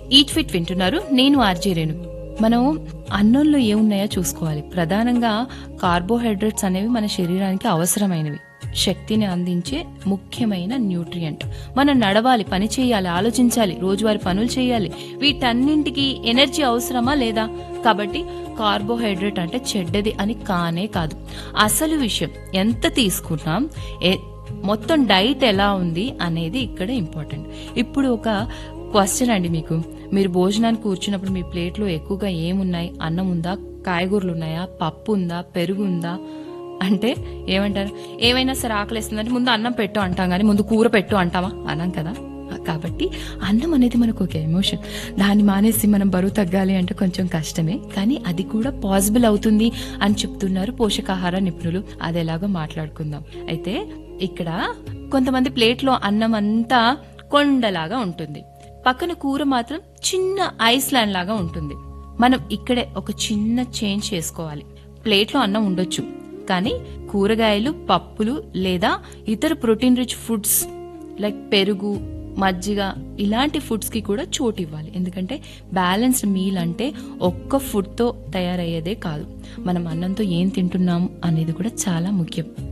eat fit వింటున్నారు నేను RJ Renu మనం అన్నంలో ఏమున్నాయో చూసుకోవాలి ప్రధానంగా కార్బోహైడ్రేట్స్ అనేవి మన శరీరానికి అవసరమైనవి శక్తిని అందించే ముఖ్యమైన న్యూట్రియంట్ మనం నడవాలి పని చేయాలి ఆలోచించాలి రోజువారి పనులు చేయాలి వీటన్నింటికి ఎనర్జీ అవసరమా లేదా కాబట్టి కార్బోహైడ్రేట్ అంటే చెడ్డది అని కానే కాదు అసలు విషయం ఎంత తీసుకున్నాం ఏ- మొత్తం డైట్ ఎలా ఉంది అనేది ఇక్కడ ఇంపార్టెంట్ ఇప్పుడు ఒక క్వశ్చన్ అండి మీకు మీరు భోజనానికి కూర్చున్నప్పుడు మీ ప్లేట్లో ఎక్కువగా ఏమున్నాయి అన్నం ఉందా కాయగూరలు ఉన్నాయా పప్పు ఉందా పెరుగు ఉందా అంటే ఏమంటారు ఏమైనా సరే ఆకలిస్తుందంటే ముందు అన్నం పెట్టు అంటాం కానీ ముందు కూర పెట్టు అంటామా అనం కదా కాబట్టి అన్నం అనేది మనకు ఒక ఎమోషన్ దాన్ని మానేసి మనం బరువు తగ్గాలి అంటే కొంచెం కష్టమే కానీ అది కూడా పాసిబుల్ అవుతుంది అని చెప్తున్నారు పోషకాహార నిపుణులు అది ఎలాగో మాట్లాడుకుందాం అయితే ఇక్కడ కొంతమంది ప్లేట్లో అన్నం అంతా కొండలాగా ఉంటుంది పక్కన కూర మాత్రం చిన్న ఐస్లాండ్ లాగా ఉంటుంది మనం ఇక్కడే ఒక చిన్న చేంజ్ చేసుకోవాలి ప్లేట్లో అన్నం ఉండొచ్చు కానీ కూరగాయలు పప్పులు లేదా ఇతర ప్రోటీన్ రిచ్ ఫుడ్స్ లైక్ పెరుగు మజ్జిగ ఇలాంటి ఫుడ్స్ కి కూడా చోటు ఇవ్వాలి ఎందుకంటే బ్యాలెన్స్డ్ మీల్ అంటే ఒక్క ఫుడ్ తో తయారయ్యేదే కాదు మనం అన్నంతో ఏం తింటున్నాం అనేది కూడా చాలా ముఖ్యం